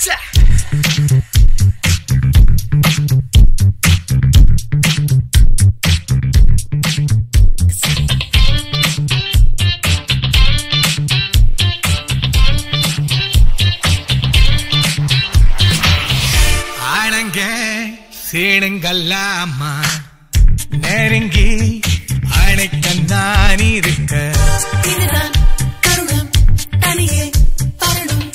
ஆனங்க சீனுங்கல்லாமா நெருங்கி அணைக்க நான் இருக்க இதுதான் தருணம் தனியே வரணும்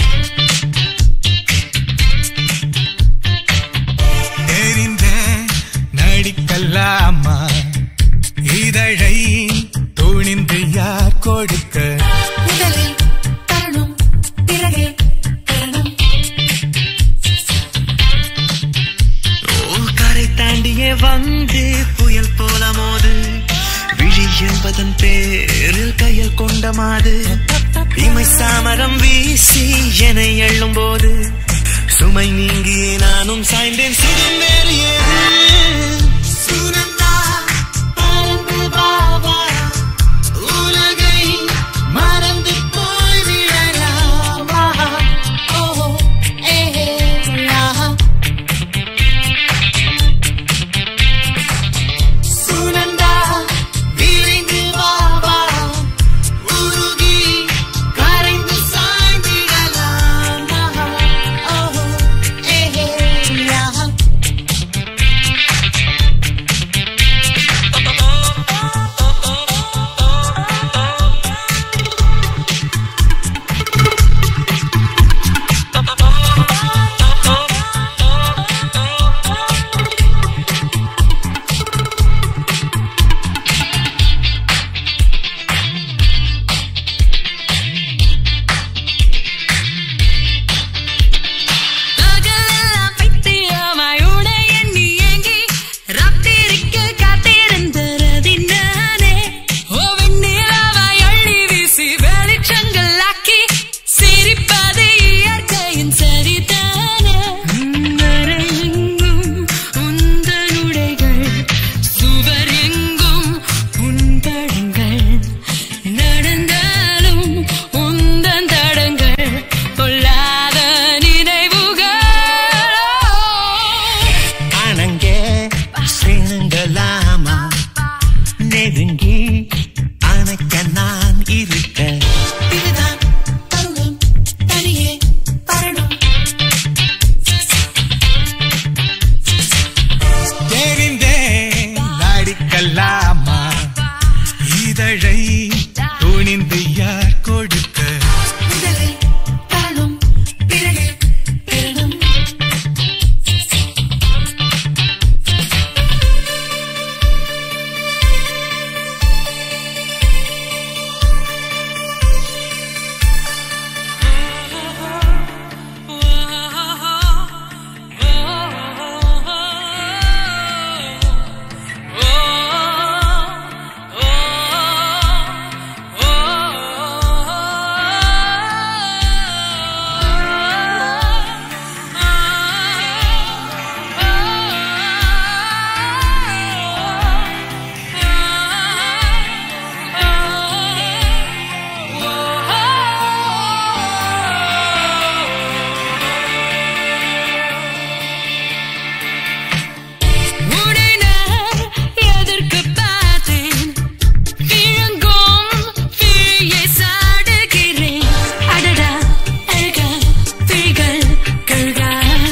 தெரிந்த நடிக்கல்லாமா இதழை துணிந்து யார் கொடுக்க முதலில் தரணும் பிறகே பெறணும் ஓ கரை தாண்டியே வந்து புயல் போல மோது விழி என்பதன் பேரில் கையில் கொண்ட மாது இமை சாமரம் வீசி என எள்ளும் போது சுமை நீங்கி நானும் சாய்ந்தேன் சுகம் வேறியது சுனந்தா பறந்து வா வா உலகை மறந்து போய் விடலாமா ஓ ஏ யா சுனந்தா விரைந்து வா வா உருகி கரைந்து சாய்ந்திடலாமா ஓ ஏ யா பகலெல்லாம் பைத்தியமாய் உன்னை எண்ணி ஏங்கி ராத்திரிக்கு காத்திருந்தது நானே. ஓ வெண்ணிலாவாய் அள்ளி வீசி வெளிச்சங்களாக்கி சிரிப்பது இயற்கையின் சரிதானே. அறையெங்கும் உந்தன் உடைகள், சுவர் எங்கும் உன் படங்கள். நடந்தாலும் உந்தன் தடங்கள் பொல்லாத நினைவுகள் அணங்கே சீனுங்களாமா நெருங்கி அணைக்க நான் இருக்க இதுதான் தருணம் தனியே வரணும் தெரிந்த நடிக்கல்லாமா இதழை துணிந்து யார் கொடுக்க முதலில் தரணும் பிறகு பெறணும் உன்னை நான் எதற்கு பார்த்தேன் விழுங்கும் தீயை சாடுகிறேன் அடடா அழகா விழிகள் கழுகா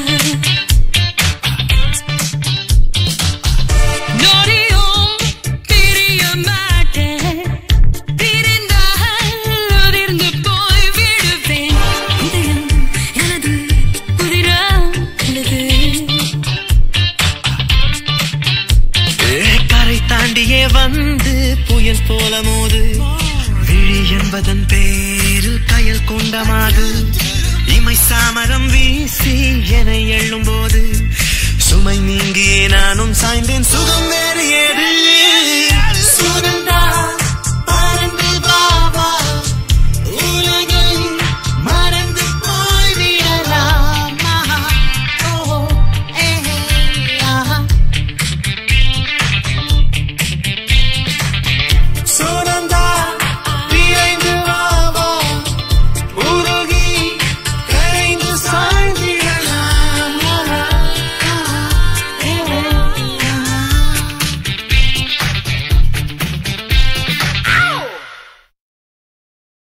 நொடியும் பிரிய மாட்டேன் பிரிந்தால் உதிர்ந்து போய் விடுவேன் இதயம் எனது உதிரம் உள்ளது ஏ, கரை தாண்டியே வந்து புயல் போல மோது விழி என்பதன் பேரில் கையில் கொண்ட மாது இமை சாமரம் வீசி என எள்ளும் போது சுமை நீங்கி நானும் சாய்ந்தேன் சுகம் வேறு ஏது